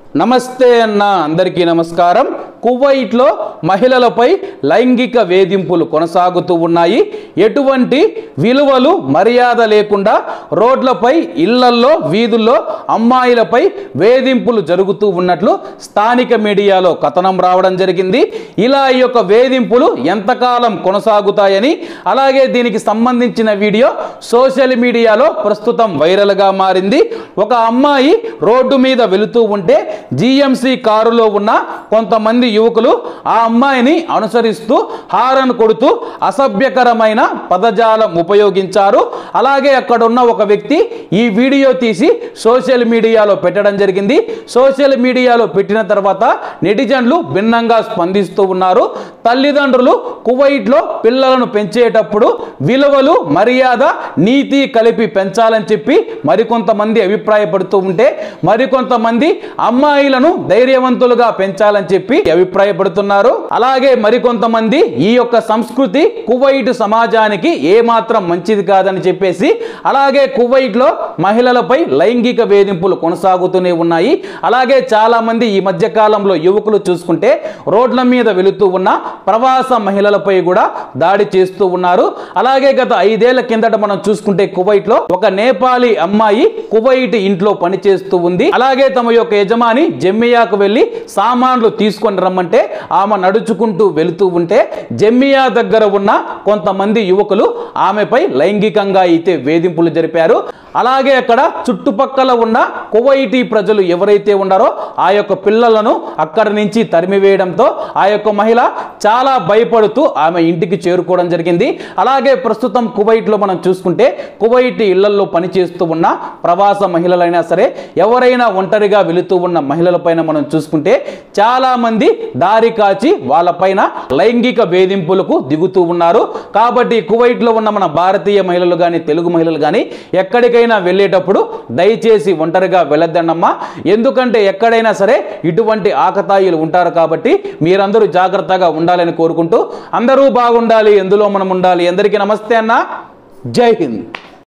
నమస్తే అన్న అందరికీ నమస్కారం కువైట్లో మహిళలపై లైంగిక వేధింపులు కొనసాగుతూ ఉన్నాయి ఎటువంటి విలువలు మర్యాద లేకుండా రోడ్లపై ఇళ్లల్లో వీధుల్లో అమ్మాయిలపై వేధింపులు జరుగుతూ ఉన్నట్లు స్థానిక మీడియాలో కథనం రావడం జరిగింది ఇలా ఈ యొక్క వేధింపులు ఎంతకాలం కొనసాగుతాయని అలాగే దీనికి సంబంధించిన వీడియో సోషల్ మీడియాలో ప్రస్తుతం వైరల్గా మారింది ఒక అమ్మాయి రోడ్డు మీద వెళుతూ ఉంటే జిఎంసి కారులో ఉన్న కొంతమంది యువకులు ఆ అమ్మాయిని అనుసరిస్తూ హారన్ కొడుతూ అసభ్యకరమైన పదజాలం ఉపయోగించారు అలాగే అక్కడ ఉన్న ఒక వ్యక్తి ఈ వీడియో తీసి సోషల్ మీడియాలో పెట్టడం జరిగింది సోషల్ మీడియాలో పెట్టిన తర్వాత నెటిజన్లు భిన్నంగా స్పందిస్తూ ఉన్నారు తల్లిదండ్రులు కువైట్లో పిల్లలను పెంచేటప్పుడు విలువలు మర్యాద నీతి కలిపి పెంచాలని చెప్పి మరికొంతమంది అభిప్రాయపడుతూ ఉంటే మరికొంతమంది అమ్మాయిలను ధైర్యవంతులుగా పెంచాలని చెప్పి అభిప్రాయపడుతున్నారు అలాగే మరికొంతమంది ఈ యొక్క సంస్కృతి కువైట్ సమాజానికి ఏమాత్రం మంచిది కాదని చెప్పేసి అలాగే కువైట్లో మహిళలపై లైంగిక వేధింపులు కొనసాగుతూనే ఉన్నాయి అలాగే చాలా మంది ఈ మధ్య కాలంలో యువకులు చూసుకుంటే రోడ్ల మీద వెళుతూ ఉన్న ప్రవాస మహిళలపై కూడా దాడి చేస్తూ ఉన్నారు అలాగే గత ఐదేళ్ల కిందట మనం చూసుకుంటే కువైట్ లో ఒక నేపాలీ అమ్మాయి కువైట్ ఇంట్లో పనిచేస్తూ ఉంది అలాగే తమ యొక్క యజమాని జమ్మియాకు వెళ్లి సామాన్లు తీసుకొని రమ్మంటే ఆమె నడుచుకుంటూ వెళుతూ ఉంటే జమ్మియా దగ్గర ఉన్న కొంతమంది యువకులు ఆమెపై లైంగికంగా అయితే వేధింపులు జరిపారు అలాగే అక్కడ చుట్టుపక్కల ఉన్న కువైటీ ప్రజలు ఎవరైతే ఉన్నారో ఆ యొక్క పిల్లలను అక్కడి నుంచి తరిమివేయడంతో ఆ యొక్క మహిళ చాలా భయపడుతూ ఆమె ఇంటికి చేరుకోవడం జరిగింది అలాగే ప్రస్తుతం కువైట్లో మనం చూసుకుంటే కువైట్ ఇళ్లలో పనిచేస్తూ ఉన్న ప్రవాస మహిళలైనా సరే ఎవరైనా ఒంటరిగా వెళుతూ ఉన్న మహిళలపైన మనం చూసుకుంటే చాలా మంది దారి కాచి వాళ్ళపైన లైంగిక వేధింపులకు దిగుతూ ఉన్నారు కాబట్టి కువైట్లో ఉన్న మన భారతీయ మహిళలు కానీ తెలుగు మహిళలు కానీ ఎక్కడికైనా వెళ్ళేటప్పుడు దయచేసి ఒంటరిగా వెళ్ళొద్దన్నమ్మా ఎందుకంటే ఎక్కడైనా సరే ఇటువంటి ఆకతాయిలు ఉంటారు కాబట్టి మీరందరూ జాగ్రత్తగా ఉండాలని కోరుకుంటూ అందరూ బాగుండాలి ఎందులో మనం ఉండాలి అందరికీ నమస్తే అన్న జై హింద్